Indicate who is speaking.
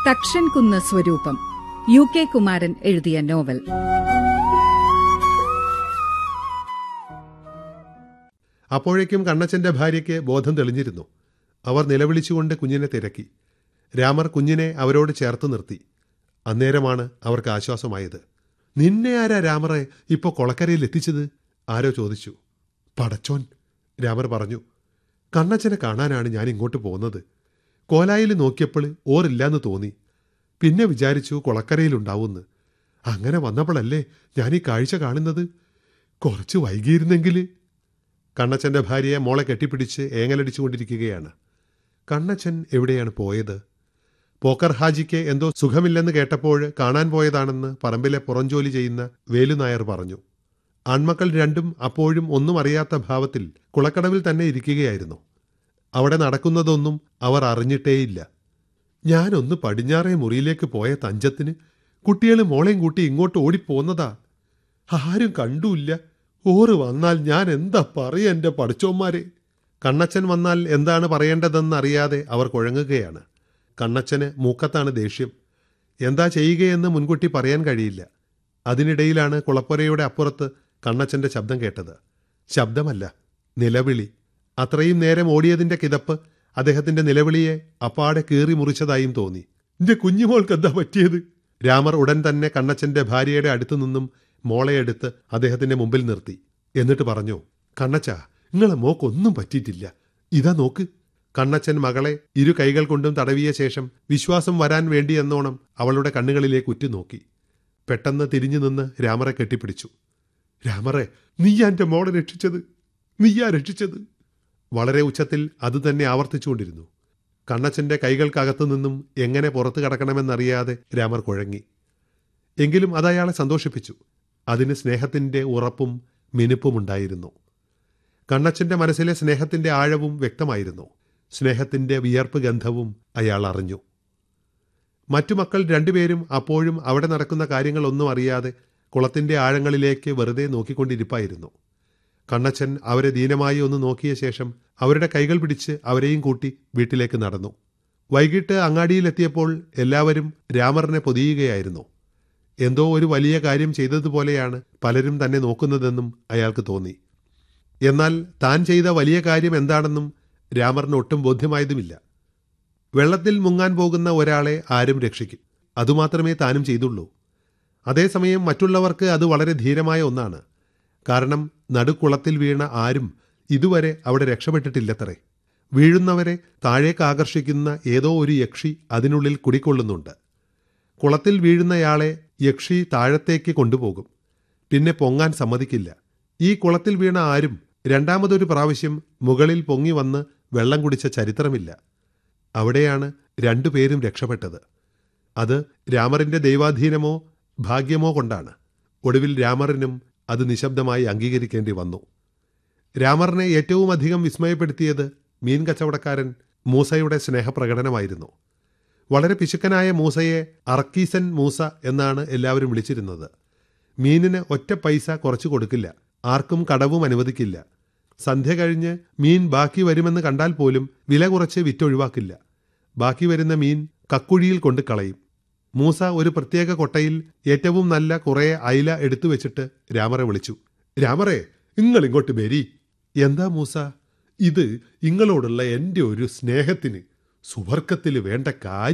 Speaker 1: തക്ഷൻകുന്ന് സ്വരൂപം U K Kumaran എഴുതിയ novel
Speaker 2: അപ്പോഴേക്കും കണ്ണച്ചന്റെ ഭാര്യയ്ക്ക് ബോധം തെളിഞ്ഞിരുന്നു അവർ നിലവിളിച്ചുകൊണ്ട് കുഞ്ഞിനെ തിരക്കി രാമർ കുഞ്ഞിനെ അവരോട് ചേർത്ത് നിർത്തി അന്നേരമാണ് അവർക്ക് ആശ്വാസമായത് നിന്നെ ആരാ രാമറെ ഇപ്പോ കൊളക്കരയിൽ എത്തിച്ചത് ആരോ ചോദിച്ചു പടച്ചോൻ രാമർ പറഞ്ഞു കണ്ണച്ചനെ കാണാനാണ് ഞാൻ ഇങ്ങോട്ട് പോകുന്നത് കോലായിൽ നോക്കിയപ്പോൾ ഓറില്ലാന്ന് തോന്നി പിന്നെ വിചാരിച്ചു കൊളക്കരയിലുണ്ടാവുമെന്ന് അങ്ങനെ വന്നപ്പോഴല്ലേ ഞാൻ ഈ കാഴ്ച കാണുന്നത് കുറച്ച് വൈകിയിരുന്നെങ്കിൽ കണ്ണച്ചന്റെ ഭാര്യയെ മോളെ കെട്ടിപ്പിടിച്ച് ഏങ്ങലടിച്ചുകൊണ്ടിരിക്കുകയാണ് കണ്ണച്ചൻ എവിടെയാണ് പോയത് പോക്കർ ഹാജിക്ക് എന്തോ സുഖമില്ലെന്ന് കേട്ടപ്പോൾ കാണാൻ പോയതാണെന്ന് പറമ്പിലെ പുറംജോലി ചെയ്യുന്ന വേലുനായർ പറഞ്ഞു ആൺമക്കൾ രണ്ടും അപ്പോഴും ഒന്നും അറിയാത്ത ഭാവത്തിൽ കുളക്കടവിൽ തന്നെ ഇരിക്കുകയായിരുന്നു അവിടെ നടക്കുന്നതൊന്നും അവർ അറിഞ്ഞിട്ടേയില്ല ഞാനൊന്ന് പടിഞ്ഞാറേ മുറിയിലേക്ക് പോയ തഞ്ചത്തിന് കുട്ടികൾ മോളെയും കൂട്ടി ഇങ്ങോട്ട് ഓടിപ്പോന്നതാ ആരും കണ്ടുമില്ല ഓറ് വന്നാൽ ഞാൻ എന്താ പറയ എന്റെ പഠിച്ചോന്മാരെ കണ്ണച്ചൻ വന്നാൽ എന്താണ് പറയേണ്ടതെന്നറിയാതെ അവർ കുഴങ്ങുകയാണ് കണ്ണച്ചന് മൂക്കത്താണ് ദേഷ്യം എന്താ ചെയ്യുകയെന്ന് മുൻകൂട്ടി പറയാൻ കഴിയില്ല അതിനിടയിലാണ് കുളപ്പുരയുടെ അപ്പുറത്ത് കണ്ണച്ചന്റെ ശബ്ദം കേട്ടത് ശബ്ദമല്ല നിലവിളി അത്രയും നേരം ഓടിയതിന്റെ കിതപ്പ് അദ്ദേഹത്തിന്റെ നിലവിളിയെ അപ്പാടെ കീറി മുറിച്ചതായും തോന്നി എന്റെ കുഞ്ഞുമോൾക്ക് എന്താ പറ്റിയത് രാമർ ഉടൻ തന്നെ കണ്ണച്ചന്റെ ഭാര്യയുടെ അടുത്തു നിന്നും മോളെയെടുത്ത് അദ്ദേഹത്തിന്റെ മുമ്പിൽ നിർത്തി എന്നിട്ട് പറഞ്ഞു കണ്ണച്ച നിങ്ങളെ മോക്കൊന്നും പറ്റിയിട്ടില്ല ഇതാ നോക്ക് കണ്ണച്ചൻ മകളെ ഇരു കൈകൾ കൊണ്ടും തടവിയ ശേഷം വിശ്വാസം വരാൻ വേണ്ടി എന്നോണം അവളുടെ കണ്ണുകളിലേക്ക് ഉറ്റുനോക്കി പെട്ടെന്ന് തിരിഞ്ഞു നിന്ന് രാമറെ കെട്ടിപ്പിടിച്ചു രാമറെ നീയാ എന്റെ മോളെ രക്ഷിച്ചത് നീയാ രക്ഷിച്ചത് വളരെ ഉച്ചത്തിൽ അതുതന്നെ ആവർത്തിച്ചുകൊണ്ടിരുന്നു കണ്ണച്ചന്റെ കൈകൾക്കകത്തു നിന്നും എങ്ങനെ പുറത്തു കടക്കണമെന്നറിയാതെ രാമർ കുഴങ്ങി എങ്കിലും അതയാളെ സന്തോഷിപ്പിച്ചു അതിന് സ്നേഹത്തിന്റെ ഉറപ്പും മിനുപ്പുമുണ്ടായിരുന്നു കണ്ണച്ചന്റെ മനസ്സിലെ സ്നേഹത്തിന്റെ ആഴവും വ്യക്തമായിരുന്നു സ്നേഹത്തിന്റെ വിയർപ്പ് ഗന്ധവും അയാൾ അറിഞ്ഞു മറ്റു മക്കൾ രണ്ടുപേരും അപ്പോഴും അവിടെ നടക്കുന്ന കാര്യങ്ങളൊന്നും അറിയാതെ കുളത്തിന്റെ ആഴങ്ങളിലേക്ക് വെറുതെ നോക്കിക്കൊണ്ടിരിപ്പായിരുന്നു കണ്ണച്ചൻ അവരെ ദീനമായി ഒന്ന് നോക്കിയ ശേഷം അവരുടെ കൈകൾ പിടിച്ച് അവരെയും കൂട്ടി വീട്ടിലേക്ക് നടന്നു വൈകിട്ട് അങ്ങാടിയിലെത്തിയപ്പോൾ എല്ലാവരും രാമറിനെ പൊതിയുകയായിരുന്നു എന്തോ ഒരു വലിയ കാര്യം ചെയ്തതുപോലെയാണ് പലരും തന്നെ നോക്കുന്നതെന്നും അയാൾക്ക് തോന്നി എന്നാൽ താൻ ചെയ്ത വലിയ കാര്യം എന്താണെന്നും രാമറിന് ഒട്ടും ബോധ്യമായതുമില്ല വെള്ളത്തിൽ മുങ്ങാൻ പോകുന്ന ഒരാളെ ആരും രക്ഷിക്കും അതുമാത്രമേ താനും ചെയ്തുള്ളൂ അതേസമയം മറ്റുള്ളവർക്ക് അത് വളരെ ധീരമായ ഒന്നാണ് കാരണം നടുക്കുളത്തിൽ വീണ ആരും ഇതുവരെ അവിടെ രക്ഷപ്പെട്ടിട്ടില്ലത്രേ വീഴുന്നവരെ താഴേക്ക് ആകർഷിക്കുന്ന ഏതോ ഒരു യക്ഷി അതിനുള്ളിൽ കുടിക്കൊള്ളുന്നുണ്ട് കുളത്തിൽ വീഴുന്നയാളെ യക്ഷി താഴത്തേക്ക് കൊണ്ടുപോകും പിന്നെ പൊങ്ങാൻ സമ്മതിക്കില്ല ഈ കുളത്തിൽ വീണ ആരും രണ്ടാമതൊരു പ്രാവശ്യം മുകളിൽ പൊങ്ങി വന്ന് വെള്ളം കുടിച്ച ചരിത്രമില്ല അവിടെയാണ് രണ്ടുപേരും രക്ഷപ്പെട്ടത് അത് രാമറിന്റെ ദൈവാധീനമോ ഭാഗ്യമോ കൊണ്ടാണ് ഒടുവിൽ രാമറിനും അത് നിശബ്ദമായി അംഗീകരിക്കേണ്ടി വന്നു രാമറിനെ ഏറ്റവും അധികം വിസ്മയപ്പെടുത്തിയത് മീൻ കച്ചവടക്കാരൻ മൂസയുടെ സ്നേഹപ്രകടനമായിരുന്നു വളരെ പിശുക്കനായ മൂസയെ അർക്കീസൻ മൂസ എന്നാണ് എല്ലാവരും വിളിച്ചിരുന്നത് മീനിന് ഒറ്റ പൈസ കുറച്ചു കൊടുക്കില്ല ആർക്കും കടവും അനുവദിക്കില്ല സന്ധ്യ കഴിഞ്ഞ് മീൻ ബാക്കി വരുമെന്ന് കണ്ടാൽ പോലും വില കുറച്ച് വിറ്റൊഴിവാക്കില്ല ബാക്കി വരുന്ന മീൻ കക്കുഴിയിൽ കൊണ്ട് കളയും മൂസ ഒരു പ്രത്യേക കൊട്ടയിൽ ഏറ്റവും നല്ല കുറേ അയില എടുത്തു വെച്ചിട്ട് രാമറെ വിളിച്ചു രാമറെ നിങ്ങൾ ഇങ്ങോട്ട് വരി എന്താ മൂസ ഇത് ഇങ്ങളോടുള്ള എൻ്റെ ഒരു സ്നേഹത്തിന് സുവർക്കത്തിൽ വേണ്ട കാര്യം